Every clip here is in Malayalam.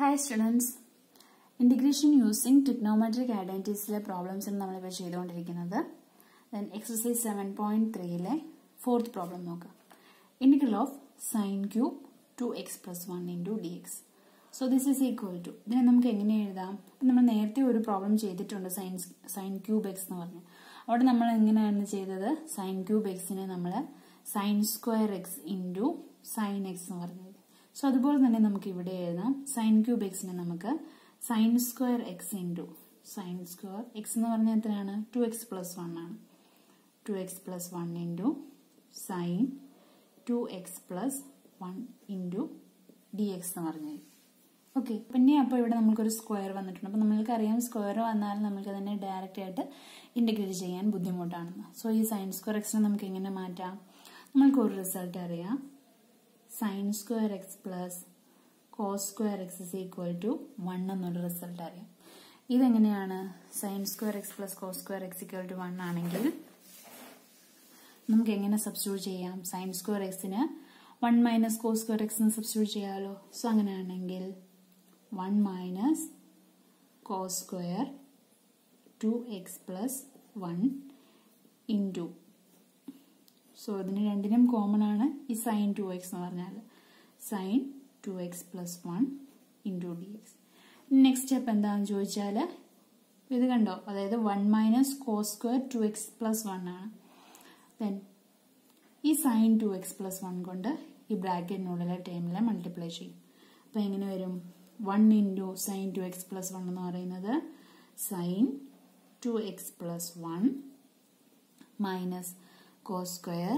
Hi students integration using trigonometric ഐഡൻറ്റിറ്റീസിലെ പ്രോബ്ലംസാണ് നമ്മളിപ്പോൾ ചെയ്തുകൊണ്ടിരിക്കുന്നത് ദെൻ എക്സസൈസ് സെവൻ പോയിന്റ് ത്രീയിലെ ഫോർത്ത് പ്രോബ്ലം നോക്കാം integral of sine cube two x plus one into d x so this is equal to ഇതിനെ നമുക്ക് എങ്ങനെ എഴുതാം നമ്മൾ നേരത്തെ ഒരു പ്രോബ്ലം ചെയ്തിട്ടുണ്ട് സൈൻസ് സൈൻ ക്യൂബ് എക്സ് എന്ന് പറഞ്ഞു അവിടെ നമ്മൾ എങ്ങനെയാണ് ചെയ്തത് സൈൻ ക്യൂബ് എക്സിനെ നമ്മൾ sine square x into sine x എന്ന് പറഞ്ഞത് സോ അതുപോലെ തന്നെ നമുക്ക് ഇവിടെ എഴുതാം സൈൻ ക്യൂബ് എക്സിനെ നമുക്ക് sine square x into sine square x എന്ന് പറഞ്ഞാൽ എത്രയാണ് ടു എക്സ് പ്ലസ് വൺ ആണ് two x plus one into sine two x plus one into d x എന്ന് പറഞ്ഞത് ഓക്കെ പിന്നെ അപ്പോൾ ഇവിടെ നമുക്കൊരു സ്ക്വയർ വന്നിട്ടുണ്ട് അപ്പോൾ നമ്മൾക്കറിയാം സ്ക്വയർ വന്നാൽ നമുക്ക് അതിനെ ഡയറക്റ്റ് ആയിട്ട് ഇൻറ്റഗ്രേറ്റ് ചെയ്യാൻ ബുദ്ധിമുട്ടാണെന്ന് സോ ഈ സൈൻ സ്ക്വയർ എക്സിനെ നമുക്ക് എങ്ങനെ മാറ്റാം നമ്മൾക്ക് ഒരു റിസൾട്ട് അറിയാം sine square x plus cos square x is equal to one എന്നുള്ള റിസൾട്ട് അറിയാം ഇതെങ്ങനെയാണ് sine square x plus cos square x equal to one ആണെങ്കിൽ നമുക്ക് എങ്ങനെ സബ്സ്റ്റിറ്റ്യൂട്ട് ചെയ്യാം സൈൻ സ്ക്വയർ എക്സിന് വൺ മൈനസ് കോസ് സ്ക്വയർ എക്സിന് സബ്സ്റ്റിറ്റ്യൂട്ട് ചെയ്യാമല്ലോ സോ അങ്ങനെയാണെങ്കിൽ one minus cos square two x plus one into so ഇതിന് രണ്ടിനും കോമൺ ആണ് ഈ സൈൻ ടു എക്സ് എന്ന് പറഞ്ഞാൽ sine two x plus one into d x next step എന്താണെന്ന് ചോദിച്ചാൽ ഇത് കണ്ടോ അതായത് one minus cos square two x plus one ആണ് ദെൻ ഈ sine two x plus one കൊണ്ട് ഈ ബ്രാക്കറ്റിനുള്ളിലെ ടേമിലെ മൾട്ടിപ്ലൈ ചെയ്യും അപ്പം എങ്ങനെ വരും one into sine two x plus one എന്ന് പറയുന്നത് sine two x plus one minus cos square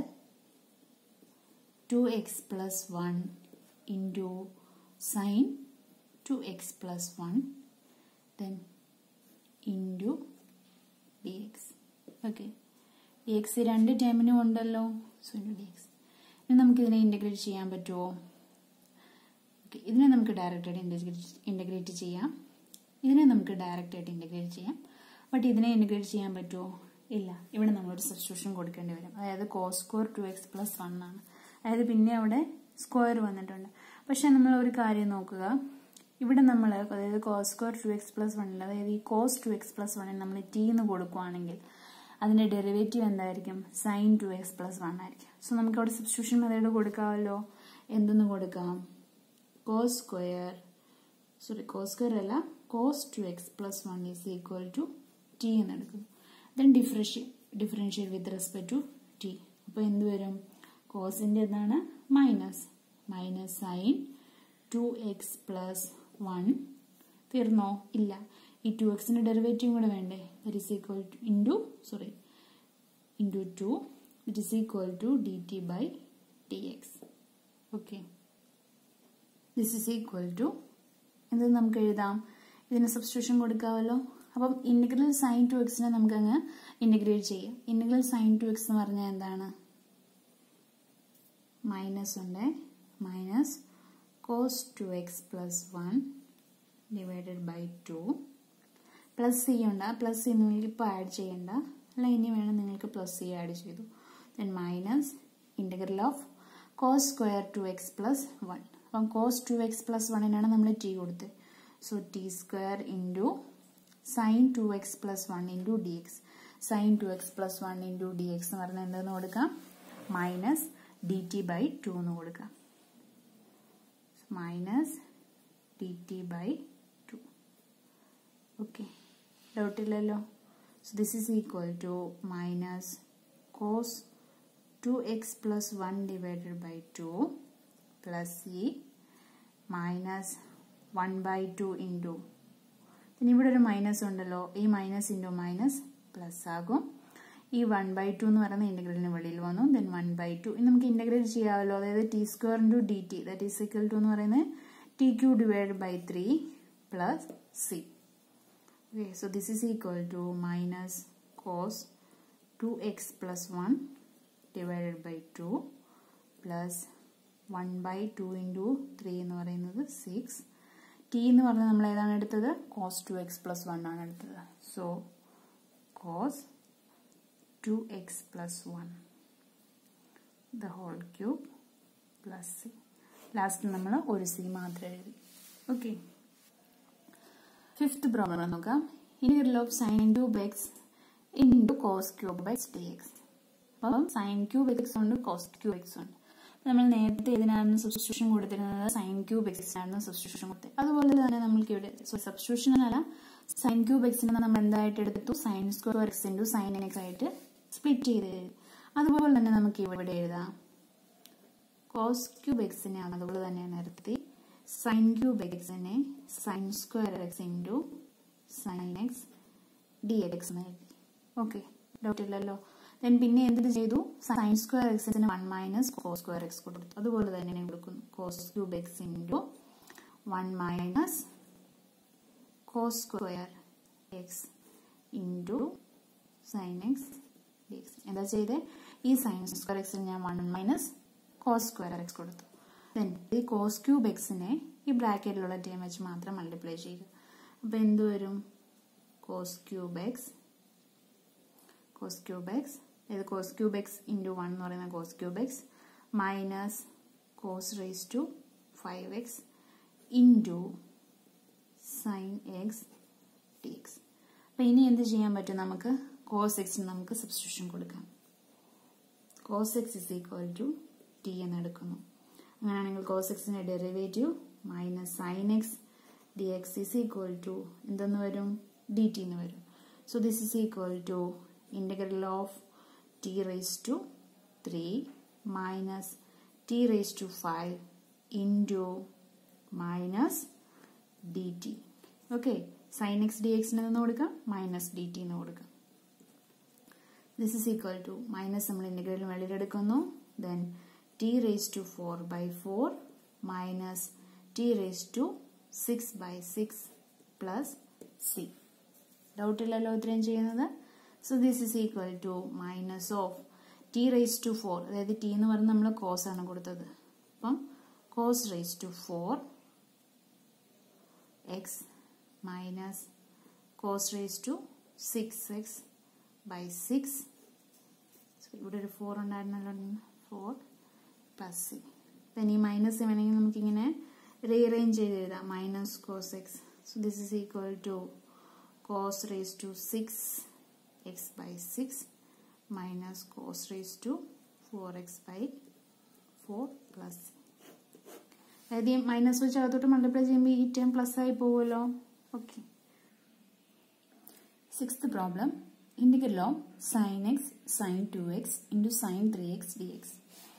2x plus 1 into sine 2x plus 1 then into dx okay dx രണ്ട് ടേമിനും ഉണ്ടല്ലോ സോ ഇൻറ്റു ഡി എക്സ് ഇനി നമുക്ക് ഇതിനെ ഇൻ്റഗ്രേറ്റ് ചെയ്യാൻ പറ്റുമോ ഓക്കെ ഇതിനെ നമുക്ക് ഡയറക്റ്റ് ആയിട്ട് ഇൻ്റഗ്രേറ്റ് ഇൻ്റഗ്രേറ്റ് ചെയ്യാം ഇതിനെ നമുക്ക് ഡയറക്റ്റ് ആയിട്ട് ഇൻ്റഗ്രേറ്റ് ചെയ്യാം ബട്ട് ഇതിനെ ഇൻ്റഗ്രേറ്റ് ചെയ്യാൻ പറ്റുമോ ഇല്ല ഇവിടെ നമ്മളൊരു സബ്സ്റ്റിറ്റ്യൂഷൻ കൊടുക്കേണ്ടി വരും അതായത് cos square two x plus one ആണ് അതായത് പിന്നെ അവിടെ സ്ക്വയർ വന്നിട്ടുണ്ട് പക്ഷെ നമ്മൾ ഒരു കാര്യം നോക്കുക ഇവിടെ നമ്മൾ അതായത് cos square two x plus വണ്ണിൽ അതായത് ഈ കോസ് ടു എക്സ് പ്ലസ് വണ്ണിൽ നമ്മൾ ടി എന്ന് കൊടുക്കുവാണെങ്കിൽ അതിന്റെ ഡെറിവേറ്റീവ് എന്തായിരിക്കും sine two x plus one ആയിരിക്കും സോ നമുക്ക് അവിടെ സബ്സ്റ്റിറ്റ്യൂഷൻ മെത്തേഡ് കൊടുക്കാമല്ലോ എന്തെന്ന് കൊടുക്കാം cos square sorry cos square അല്ല cos two x plus one is equal to t എന്ന് എടുക്കുന്നു then differentia differentiate with respect to t അപ്പോൾ എന്ത് വരും കോസിൻ്റെ എന്താണ് minus minus sine two x plus one തീർന്നോ ഇല്ല ഈ ടു എക്സിൻ്റെ ഡെറിവേറ്റീവ് കൂടെ വേണ്ടേ that is equal to into sorry into to it is equal to d t by t x okay this is equal to എന്ത് നമുക്ക് എഴുതാം ഇതിന് സബ്സ്റ്റിറ്റ്യൂഷൻ കൊടുക്കാമല്ലോ അപ്പം ഇൻറ്റഗ്രൽ സൈൻ ടു എക്സിനെ നമുക്ക് അങ്ങ് ഇൻറ്റഗ്രേറ്റ് ചെയ്യാം ഇൻറ്റഗ്രൽ സൈൻ ടു എക്സ് എന്ന് പറഞ്ഞാൽ എന്താണ് മൈനസ് ഉണ്ട് minus cos two x plus one divided by two plus c ഉണ്ട് പ്ലസ് സി നിങ്ങൾക്ക് ഇപ്പോൾ ആഡ് ചെയ്യണ്ട അല്ല ഇനി വേണം നിങ്ങൾക്ക് പ്ലസ് സി ആഡ് ചെയ്തു then minus integral of cos square two x plus one അപ്പം കോസ് ടു എക്സ് പ്ലസ് വണ്ണിനാണ് നമ്മൾ ടി കൊടുത്തത് so t square into sine two x plus one into d x sine two x plus one into d x എന്ന് പറഞ്ഞാൽ എന്തെന്ന് കൊടുക്കാം minus d t by two എന്ന് കൊടുക്കാം minus d t by two okay ഡൗട്ടില്ലല്ലോ so this is equal to minus cos two x plus one divided by two plus e minus one by two into പിന്നെ ഇവിടെ ഒരു മൈനസ് ഉണ്ടല്ലോ ഈ മൈനസ് ഇൻറ്റു മൈനസ് പ്ലസ് ആകും ഈ വൺ ബൈ ടു എന്ന് പറയുന്ന ഇൻ്റഗ്രലിന് വെളിയിൽ വന്നു ദെൻ വൺ ബൈ ടു ഇനി നമുക്ക് ഇൻ്റഗ്രേറ്റ് ചെയ്യാമല്ലോ അതായത് t square into d t that is equal to എന്ന് പറയുന്നത് t cube divide by three plus c okay so this is equal to minus cos two x plus one divided by two plus one by two into three എന്ന് പറയുന്നത് സിക്സ് ടി എന്ന് പറഞ്ഞാൽ നമ്മൾ ഏതാണ് എടുത്തത് cos two x plus one ആണ് എടുത്തത് so cos two x plus one the whole cube plus C last നമ്മൾ ഒരു സി മാത്രം എഴുതി ഓക്കെ ഫിഫ്ത്ത് പ്രോബ്ലം നോക്കാം integral of sine cube x into cos cube x d x അപ്പം സൈൻ ക്യൂബ് എക്സ് ഉണ്ട് കോസ് ക്യൂബ് എക്സ് ഉണ്ട് നമ്മൾ നേരത്തെ ഇതിനായിരുന്നു സബ്സ്റ്റിറ്റ്യൂഷൻ കൊടുത്തിരുന്നത് സൈൻ ക്യൂബ് എക്സ് ആയിരുന്നു സബ്സ്റ്റിറ്റ്യൂഷൻ കൊടുത്തത് അതുപോലെ തന്നെ നമ്മൾക്ക് ഇവിടെ സബ്സ്റ്റിറ്റ്യൂഷൻ അല്ല സൈൻ ക്യൂബ് എക്സിനെ നമ്മൾ എന്തായിട്ട് എടുത്തു sine square x into sine x ആയിട്ട് സ്പ്ലിറ്റ് ചെയ്ത് എഴുതി അതുപോലെ തന്നെ നമുക്ക് ഇവിടെ എഴുതാം കോസ് ക്യൂബ് എക്സിനെ അതുപോലെ തന്നെ നിർത്തി സൈൻ ക്യൂബ് എക്സിനെ sine square x into sine x d x എന്ന് എഴുതി ഓക്കെ ഡൗട്ട് ഇല്ലല്ലോ ദെൻ പിന്നെ എന്ത് ചെയ്തു സൈൻ സ്ക്വയർ എക്സിന് one minus cos square x കൊടുത്തു അതുപോലെ തന്നെ കൊടുക്കുന്നു cos cube x into one minus cos square x into sine x d x എന്താ ചെയ്തേ ഈ സൈൻ സ്ക്വയർ എക്സിന് ഞാൻ one minus cos square x കൊടുത്തു ദെൻ ഈ കോസ് ക്യൂബ് എക്സിനെ ഈ ബ്രാക്കറ്റിലുള്ള ടീം വെച്ച് മാത്രം മൾട്ടിപ്ലൈ ചെയ്യുക അപ്പോൾ എന്ത് വരും cos cube x cos cube x അതായത് cos cube x into one എന്ന് പറയുന്ന cos cube x minus cos raise to five x into sine x t x അപ്പം ഇനി എന്ത് ചെയ്യാൻ പറ്റും നമുക്ക് കോസ് എക്സിന് നമുക്ക് സബ്സ്റ്റിറ്റ്യൂഷൻ കൊടുക്കാം cos x is equal to t എന്ന് എടുക്കുന്നു അങ്ങനെയാണെങ്കിൽ കോസ് എക്സിന്റെ derivative minus sine x d x is equal to എന്തെന്ന് വരും ഡി ടി എന്ന് വരും so this is equal to integral of t raised to 3 minus t raised to 5 into minus dt. Okay, sin x dx എന്ന് കൊടുക്കാം മൈനസ് ഡി ടി എന്ന് കൊടുക്കാം this is equal to minus നമ്മൾ ഇന്റഗ്രൽ വെളിയിലെടുക്കുന്നു then t raise to four by four minus t raise to six by six plus c ഡൗട്ടില്ലല്ലോ ഇത്രയും ചെയ്യുന്നത് so this is equal to minus of t raise to four അതായത് ടി എന്ന് പറയുന്നത് നമ്മൾ കോസ് ആണ് കൊടുത്തത് അപ്പം cos raise to four x minus cos raise to six x by six ഇവിടെ ഒരു ഫോർ ഉണ്ടായിരുന്നല്ലോ ഫോർ പ്ലസ് സി ദെൻ ഈ മൈനസ് വേണമെങ്കിൽ നമുക്കിങ്ങനെ റീഅറേഞ്ച് ചെയ്ത് എഴുതാം minus cos x so this is equal to cos raise to six x by 6 minus cos raised to 4x by 4 plus അതായത് ഈ മൈനസ് വെച്ച് അകത്തോട്ട് മൾട്ടിപ്ലൈ ചെയ്യുമ്പോൾ ഈ ടേം പ്ലസ് ആയി പോകുമല്ലോ okay sixth problem integral of sine x sine two x into sine three x d x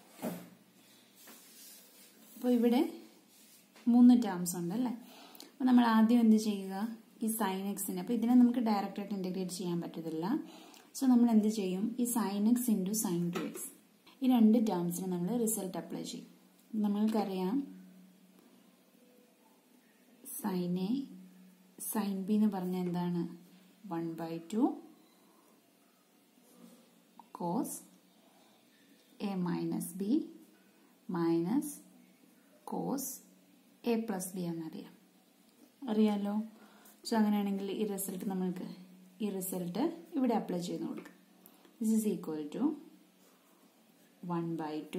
അപ്പോൾ ഇവിടെ മൂന്ന് ടേംസ് ഉണ്ട് അല്ലേ അപ്പോൾ നമ്മൾ ആദ്യം എന്ത് ചെയ്യുക ഈ സൈൻ എക്സിന് അപ്പോൾ ഇതിനെ നമുക്ക് ഡയറക്റ്റ് ആയിട്ട് ഇൻറ്റഗ്രേറ്റ് ചെയ്യാൻ പറ്റത്തില്ല സോ നമ്മൾ എന്ത് ചെയ്യും ഈ sine x into sine two x ഈ രണ്ട് ടേംസിന് നമ്മൾ റിസൾട്ട് അപ്ലൈ ചെയ്യും നമ്മൾക്കറിയാം സൈൻ എ സൈൻ ബി എന്ന് പറഞ്ഞാൽ എന്താണ് one by two cos a minus b minus cos a plus b എന്നറിയാം അറിയാലോ സോ അങ്ങനെയാണെങ്കിൽ ഈ റിസൾട്ട് നമ്മൾക്ക് ഈ റിസൾട്ട് ഇവിടെ അപ്ലൈ ചെയ്ത് കൊടുക്കാം this is equal to one by two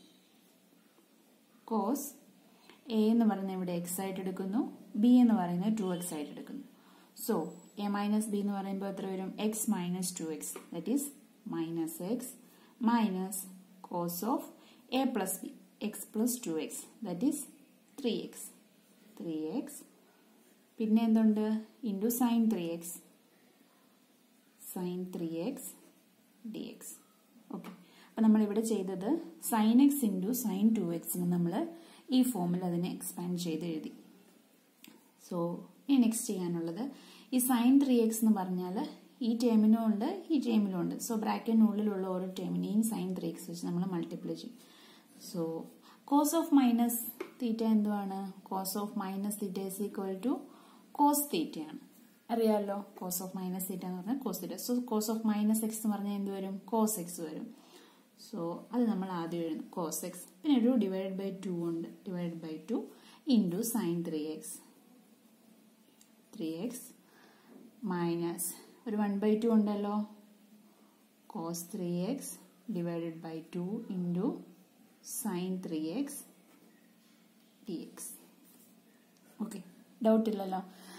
cos a എന്ന് പറയുന്നത് ഇവിടെ എക്സ് ആയിട്ട് എടുക്കുന്നു ബി എന്ന് പറയുന്നത് ടു എക്സ് ആയിട്ട് എടുക്കുന്നു സോ എ മൈനസ് ബി എന്ന് പറയുമ്പോൾ എത്ര വരും x minus two x that is minus x minus cos of a plus b x plus two x that is three x three x പിന്നെ എന്തുണ്ട് into sine three x sine three x d x okay അപ്പം നമ്മളിവിടെ ചെയ്തത് sine x into sine two എക്സിന് നമ്മൾ ഈ ഫോമിൽ അതിനെ എക്സ്പാൻഡ് ചെയ്ത് എഴുതി സോ ഇനി നെക്സ്റ്റ് ചെയ്യാനുള്ളത് ഈ സൈൻ ത്രീ എക്സ് എന്ന് പറഞ്ഞാൽ ഈ ടേമിനും ഉണ്ട് ഈ ടേമിലും ഉണ്ട് സോ ബ്രാക്കറ്റിനുള്ളിലുള്ള ഓരോ ടേമിനെയും സൈൻ ത്രീ എക്സ് വെച്ച് നമ്മൾ മൾട്ടിപ്ലൈ ചെയ്യും so cos of minus theta എന്തുവാണ് cos of minus theta is equal to cos തീറ്റയാണ് അറിയാമല്ലോ കോസ് ഓഫ് മൈനസ് തീറ്റ എന്ന് പറഞ്ഞാൽ cos theta so cos of minus x എന്ന് പറഞ്ഞാൽ എന്ത് വരും കോസ് എക്സ് വരും സോ അത് നമ്മൾ ആദ്യം എഴുതും കോസ് എക്സ് പിന്നെ ഒരു ഡിവൈഡ് ബൈ ടു ഉണ്ട് divide by two into sine three x three x minus ഒരു വൺ ബൈ ടു ഉണ്ടല്ലോ cos three x divided by two into sine three x d x okay doubt ഇല്ലല്ലോ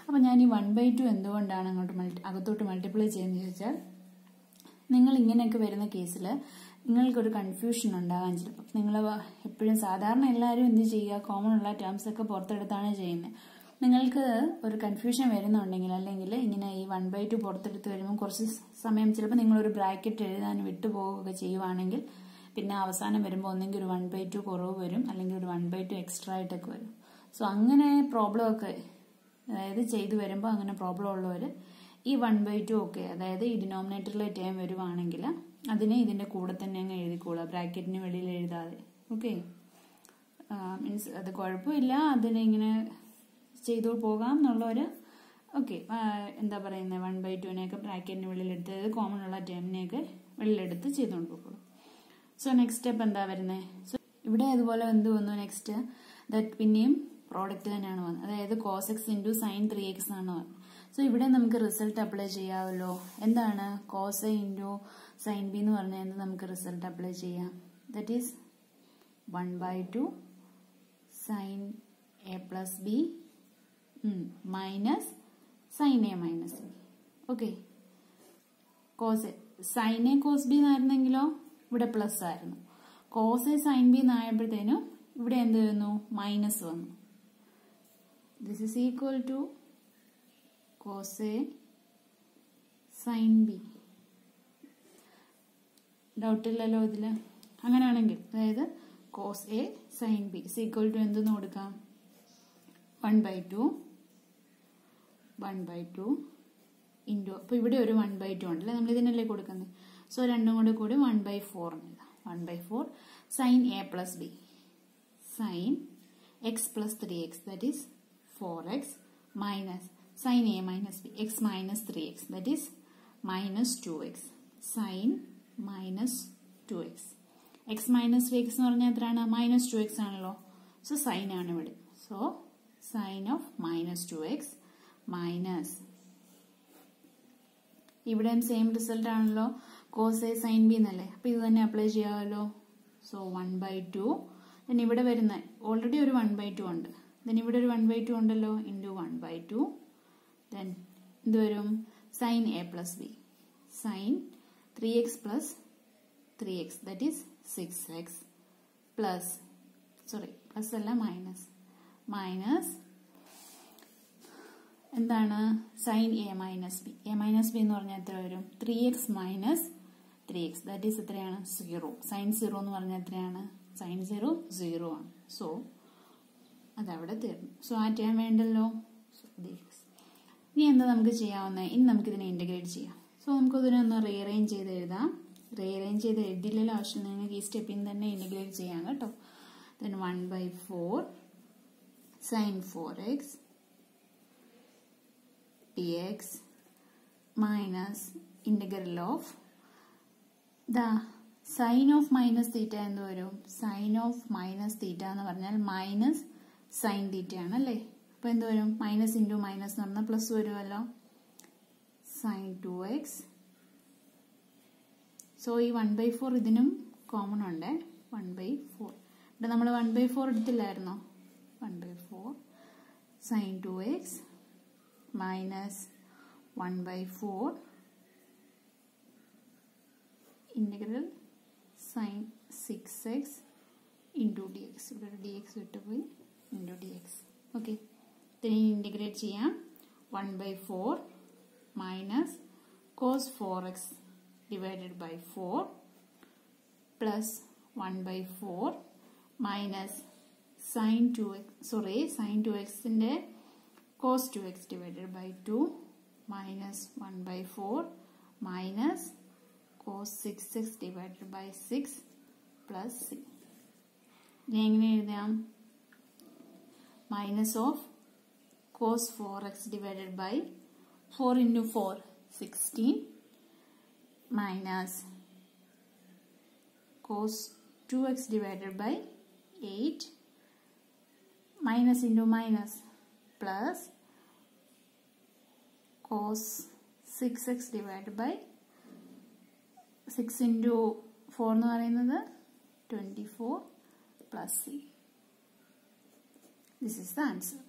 അപ്പോൾ ഞാൻ ഈ വൺ ബൈ ടു എന്തുകൊണ്ടാണ് അങ്ങോട്ട് മൾട്ടി അകത്തോട്ട് മൾട്ടിപ്ലൈ ചെയ്യുന്നത് ചോദിച്ചാൽ നിങ്ങൾ ഇങ്ങനെയൊക്കെ വരുന്ന കേസിൽ നിങ്ങൾക്കൊരു കൺഫ്യൂഷൻ ഉണ്ടാകാൻ ചിലപ്പോൾ നിങ്ങൾ എപ്പോഴും സാധാരണ എല്ലാവരും എന്ത് ചെയ്യുക കോമൺ ഉള്ള ടേംസ് ഒക്കെ പുറത്തെടുത്താണ് ചെയ്യുന്നത് നിങ്ങൾക്ക് ഒരു കൺഫ്യൂഷൻ വരുന്നുണ്ടെങ്കിൽ അല്ലെങ്കിൽ ഇങ്ങനെ ഈ വൺ ബൈ ടു പുറത്തെടുത്ത് വരുമ്പോൾ കുറച്ച് സമയം ചിലപ്പോൾ നിങ്ങളൊരു ബ്രാക്കറ്റ് എഴുതാൻ വിട്ടുപോവുകയൊക്കെ ചെയ്യുവാണെങ്കിൽ പിന്നെ അവസാനം വരുമ്പോൾ ഒന്നെങ്കിൽ ഒരു വൺ ബൈ ടു കുറവ് വരും അല്ലെങ്കിൽ ഒരു വൺ ബൈ ടു എക്സ്ട്രാ ആയിട്ടൊക്കെ വരും സോ അങ്ങനെ പ്രോബ്ലം ഒക്കെ അതായത് ചെയ്തു വരുമ്പോൾ അങ്ങനെ പ്രോബ്ലം ഉള്ളവർ ഈ വൺ ബൈ ടു ഒക്കെ അതായത് ഈ ഡിനോമിനേറ്ററിലെ ടേം വരുവാണെങ്കിൽ അതിനെ ഇതിന്റെ കൂടെ തന്നെ അങ്ങ് എഴുതിക്കോളുക ബ്രാക്കറ്റിന് വെളിയിൽ എഴുതാതെ ഓക്കെ മീൻസ് അത് കുഴപ്പമില്ല അതിനെ ഇങ്ങനെ ചെയ്തു പോകാം എന്നുള്ളവർ ഓക്കെ എന്താ പറയുന്നത് വൺ ബൈ ടുവിനെയൊക്കെ ബ്രാക്കറ്റിന് വെളിയിലെടുത്ത് അതായത് കോമൺ ഉള്ള ടേമിനെയൊക്കെ വെളിയിലെടുത്ത് ചെയ്തുകൊണ്ട് പോകുള്ളൂ സോ നെക്സ്റ്റ് സ്റ്റെപ്പ് എന്താ വരുന്നത് സോ ഇവിടെ അതുപോലെ എന്ത് വന്നു നെക്സ്റ്റ് ദറ്റ് പിന്നെയും പ്രോഡക്റ്റ് തന്നെയാണ് വന്നത് അതായത് cos x into sine three x ആണ് വന്നത് സോ ഇവിടെ നമുക്ക് റിസൾട്ട് അപ്ലൈ ചെയ്യാമല്ലോ എന്താണ് cos a into sine b എന്ന് പറഞ്ഞാൽ എന്ത് നമുക്ക് റിസൾട്ട് അപ്ലൈ ചെയ്യാം that is one by two sine a plus b minus sine a minus b okay cos sine a cos b എന്നായിരുന്നെങ്കിലോ ഇവിടെ പ്ലസ് ആയിരുന്നു കോസ് എ സൈൻ ബി എന്നായപ്പോഴത്തേനും ഇവിടെ എന്ത് വരുന്നു മൈനസ് വന്നു this is equal to cos a sine b ഡൗട്ടില്ലല്ലോ ഇതില് അങ്ങനെയാണെങ്കിൽ അതായത് cos a sine b is equal to എന്തെന്ന് കൊടുക്കാം one by two one by two into അപ്പോൾ ഇവിടെ ഒരു വൺ ബൈ ടു ഉണ്ടല്ലേ നമ്മൾ ഇതിനല്ലേ കൊടുക്കുന്നത് സോ രണ്ടും കൂടെ കൂടി വൺ ബൈ ഫോർ എഴുതാം one by four sine a plus b sine x plus three x that is four x minus sine a minus b x minus three x that is minus two x sine minus two x x minus three x എന്ന് പറഞ്ഞാൽ എത്രയാണ് മൈനസ് ടു എക്സ് ആണല്ലോ സോ സൈൻ ആണ് ഇവിടെ so sine of minus two x minus ഇവിടെയും സെയിം റിസൾട്ട് ആണല്ലോ കോസ് എ സൈൻ ബി എന്നല്ലേ അപ്പൊ ഇത് തന്നെ അപ്ലൈ ചെയ്യാമല്ലോ so one by two then ഇവിടെ വരുന്ന ഓൾറെഡി ഒരു വൺ ബൈ ടു ഉണ്ട് ദെൻ ഇവിടെ ഒരു വൺ ബൈ ടു ഉണ്ടല്ലോ into one by two then എന്ത് വരും sine a plus b sine three x plus three x that is six x plus sorry plus അല്ല മൈനസ് മൈനസ് എന്താണ് sine a minus b a minus b എന്ന് പറഞ്ഞാൽ എത്ര വരും three x minus three x that is എത്രയാണ് സീറോ സൈൻ സീറോ എന്ന് പറഞ്ഞാൽ എത്രയാണ് സൈൻ സീറോ സീറോ ആണ് സോ അതവിടെ തീർന്നു സോ ആ ടേം വേണ്ടല്ലോ ഇനി എന്താ നമുക്ക് ചെയ്യാവുന്നത് ഇനി നമുക്കിതിനെ ഇന്റഗ്രേറ്റ് ചെയ്യാം സോ നമുക്കതിനെ ഒന്ന് റീഅറേഞ്ച് ചെയ്ത് എഴുതാം റീഅറേഞ്ച് ചെയ്ത് എഴുതിയില്ലല്ലോ ആവശ്യം നിങ്ങൾക്ക് ഈ സ്റ്റെപ്പിൽ തന്നെ ഇന്റഗ്രേറ്റ് ചെയ്യാം കേട്ടോ then one by four sine four x dx minus integral of the sine of minus theta എന്ത് വരും സൈൻ ഓഫ് മൈനസ് തീറ്റ എന്ന് പറഞ്ഞാൽ മൈനസ് സൈൻ തീറ്റ ആണ് അല്ലേ അപ്പൊ എന്ത് വരും മൈനസ് ഇൻറ്റു മൈനസ് എന്ന് പറഞ്ഞാൽ പ്ലസ് വരുമല്ലോ സൈൻ ടു എക്സ് സോ ഈ വൺ ബൈ ഫോർ ഇതിനും കോമൺ ഉണ്ട് വൺ ബൈ ഫോർ ഇവിടെ നമ്മൾ വൺ ബൈ ഫോർ എടുത്തില്ലായിരുന്നോ one by four sine two x minus 1 by 4 integral sin 6x into dx ഇവിടെ dx വിട്ടുപോയി into dx ഓക്കെ ഇതിനെ ഇൻറ്റഗ്രേറ്റ് ചെയ്യാം 1 by 4 minus cos 4x divided by 4 plus 1 by 4 minus sin 2x sorry sin 2x ന്റെ cos 2x divided by 2 minus 1 by 4 minus cos 6x divided by 6 plus c. ഇനി എങ്ങനെ എഴുതാം minus of cos four x divided by four into four sixteen minus cos two x divided by eight minus into minus plus cos 6x divided by 6 into 4 എന്ന് പറയുന്നത് 24 plus c. This is the answer.